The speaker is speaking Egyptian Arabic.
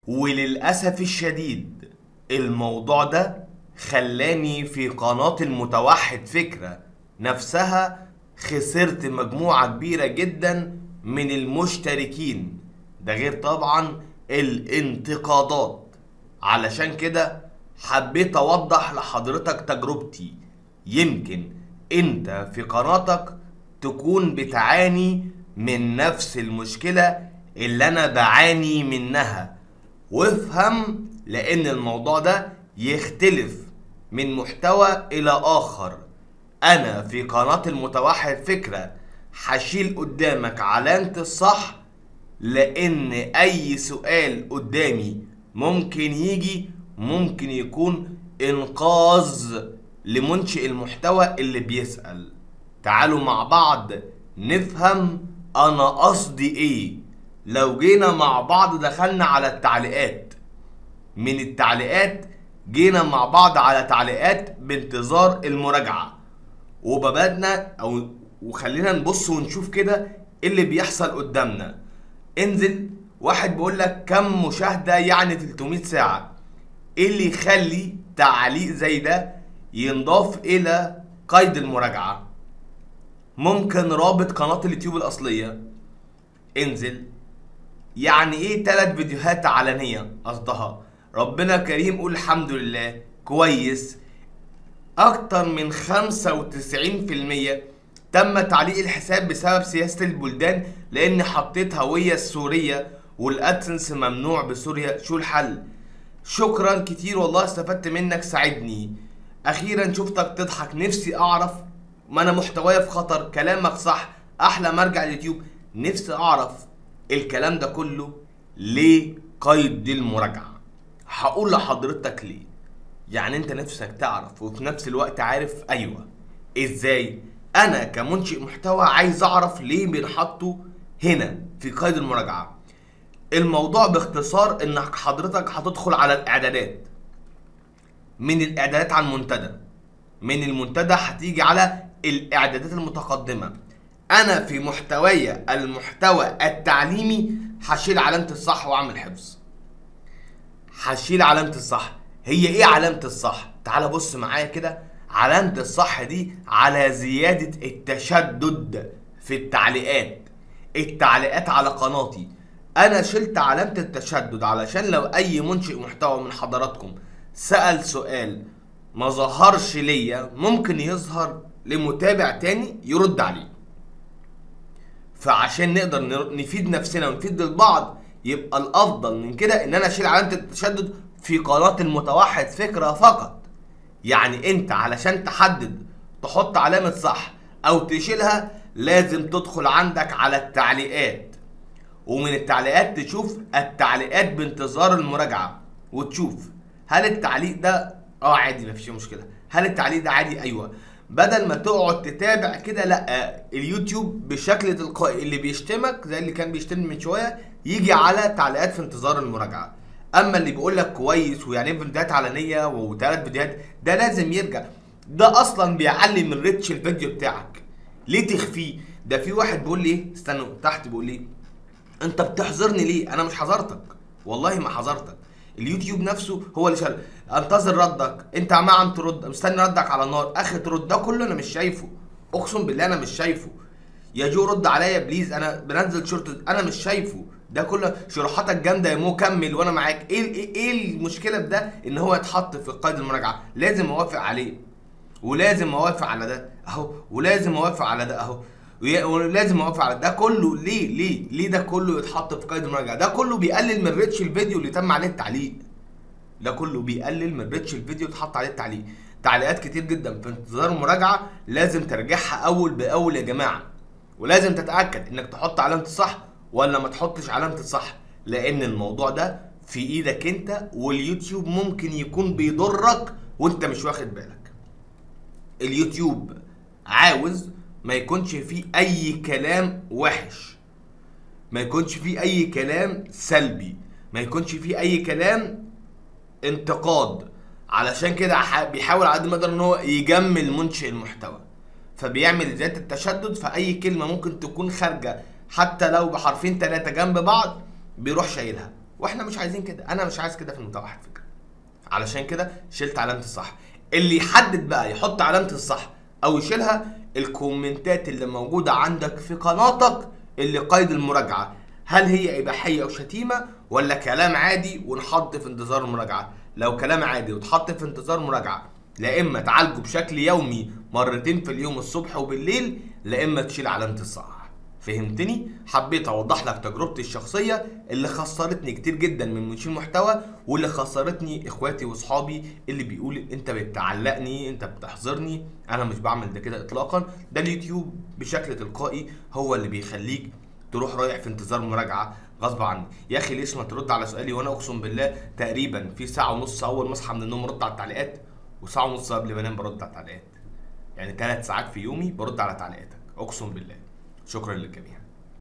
وللأسف الشديد الموضوع ده خلاني في قناة المتوحد فكرة نفسها خسرت مجموعة كبيرة جدا من المشتركين ده غير طبعا الانتقادات علشان كده حبيت اوضح لحضرتك تجربتي يمكن انت في قناتك تكون بتعاني من نفس المشكلة اللي انا بعاني منها وافهم لان الموضوع ده يختلف من محتوى الى اخر انا في قناة المتوحد فكرة هشيل قدامك علامة الصح لان اي سؤال قدامي ممكن يجي ممكن يكون انقاذ لمنشئ المحتوى اللي بيسأل تعالوا مع بعض نفهم انا قصدي ايه لو جينا مع بعض دخلنا على التعليقات من التعليقات جينا مع بعض على تعليقات بانتظار المراجعة وبدأنا او وخلينا نبص ونشوف كده ايه اللي بيحصل قدامنا انزل واحد بيقول لك كم مشاهدة يعني 300 ساعة ايه اللي يخلي تعليق زي ده ينضاف الى قيد المراجعة ممكن رابط قناة اليوتيوب الأصلية انزل يعني ايه تلات فيديوهات علنية قصدها ربنا كريم قول الحمد لله كويس أكتر من 95% تم تعليق الحساب بسبب سياسة البلدان لأن حطيت هوية السورية والأدسنس ممنوع بسوريا شو الحل؟ شكرا كتير والله استفدت منك ساعدني أخيرا شفتك تضحك نفسي أعرف ما أنا محتوايا في خطر كلامك صح أحلى مرجع اليوتيوب نفسي أعرف الكلام ده كله ليه قيد المراجعة هقول لحضرتك ليه يعني انت نفسك تعرف وفي نفس الوقت عارف ايوه ازاي انا كمنشئ محتوى عايز اعرف ليه بنحطه هنا في قيد المراجعه الموضوع باختصار انك حضرتك هتدخل على الاعدادات من الاعدادات على المنتدى من المنتدى هتيجي على الاعدادات المتقدمه انا في محتواي المحتوى التعليمي هشيل علامه الصح واعمل حفظ هشيل علامة الصح هي ايه علامة الصح تعال بص معايا كده علامة الصح دي على زيادة التشدد في التعليقات التعليقات على قناتي انا شلت علامة التشدد علشان لو اي منشئ محتوى من حضراتكم سأل سؤال ما ظهرش ليا ممكن يظهر لمتابع تاني يرد عليه فعشان نقدر نر- نفيد نفسنا ونفيد البعض يبقى الافضل من كده ان انا اشيل علامه التشدد في قناه المتوحد فكره فقط يعني انت علشان تحدد تحط علامه صح او تشيلها لازم تدخل عندك على التعليقات ومن التعليقات تشوف التعليقات بانتظار المراجعه وتشوف هل التعليق ده اه عادي مفيش مشكله هل التعليق ده عادي ايوه بدل ما تقعد تتابع كده لا اليوتيوب بشكل تلقائي اللي بيشتمك زي اللي كان بيشتمني من شويه يجي على تعليقات في انتظار المراجعه اما اللي بيقول لك كويس ويعني فيديوهات علنيه وثلاث فيديوهات ده لازم يرجع ده اصلا بيعلي من ريتش الفيديو بتاعك ليه تخفيه ده في واحد بيقول لي ايه استنوا تحت بيقول لي انت بتحذرني ليه انا مش حذرتك والله ما حذرتك اليوتيوب نفسه هو اللي شال انتظر ردك انت عمال عم ترد مستني ردك على النار اخر ترد ده كله انا مش شايفه اقسم بالله انا مش شايفه يا جو رد عليا بليز انا بنزل شورت انا مش شايفه ده كله شروحاتك جامده يا مو كمل وانا معاك ايه ايه, إيه المشكله في ده ان هو يتحط في قيد المراجعه لازم اوافق عليه ولازم اوافق على ده اهو ولازم اوافق على ده اهو ويا- ولازم اوافق على ده كله ليه ليه ليه ده كله يتحط في قيد المراجعه ده كله بيقلل من ريتش الفيديو اللي تم عليه التعليق ده كله بيقلل من ريتش الفيديو يتحط عليه التعليق تعليقات كتير جدا في انتظار المراجعه لازم ترجعها اول باول يا جماعه ولازم تتاكد انك تحط علامه الصح ولا ما تحطش علامه الصح لان الموضوع ده في ايدك انت واليوتيوب ممكن يكون بيضرك وانت مش واخد بالك اليوتيوب عاوز ما يكونش فيه اي كلام وحش ما يكونش فيه اي كلام سلبي ما يكونش فيه اي كلام انتقاد علشان كده ح- بيحاول على قد ما يقدر ان هو يجمل منشئ المحتوى فبيعمل زيادة التشدد فأي كلمة ممكن تكون خارجة حتى لو بحرفين ثلاثة جنب بعض بيروح شايلها واحنا مش عايزين كده انا مش عايز كده في المتوحد فكره علشان كده شلت علامه الصح اللي يحدد بقى يحط علامه الصح او يشيلها الكومنتات اللي موجوده عندك في قناتك اللي قيد المراجعه هل هي اباحيه او شتيمه ولا كلام عادي ونحط في انتظار المراجعه لو كلام عادي وتحط في انتظار مراجعه لا اما تعالجه بشكل يومي مرتين في اليوم الصبح وبالليل لا اما تشيل علامه الصح فهمتني؟ حبيت اوضح لك تجربتي الشخصيه اللي خسرتني كتير جدا من منشئ محتوى واللي خسرتني اخواتي واصحابي اللي بيقول انت بتعلقني انت بتحظرني انا مش بعمل ده كده اطلاقا ده اليوتيوب بشكل تلقائي هو اللي بيخليك تروح رايح في انتظار مراجعه غصب عني يا اخي ليش ما ترد على سؤالي وانا اقسم بالله تقريبا في ساعه ونص اول ما اصحى من النوم ارد على التعليقات وساعه ونص قبل ما انام برد على التعليقات يعني ثلاث ساعات في يومي برد على تعليقاتك اقسم بالله شكرا للجميع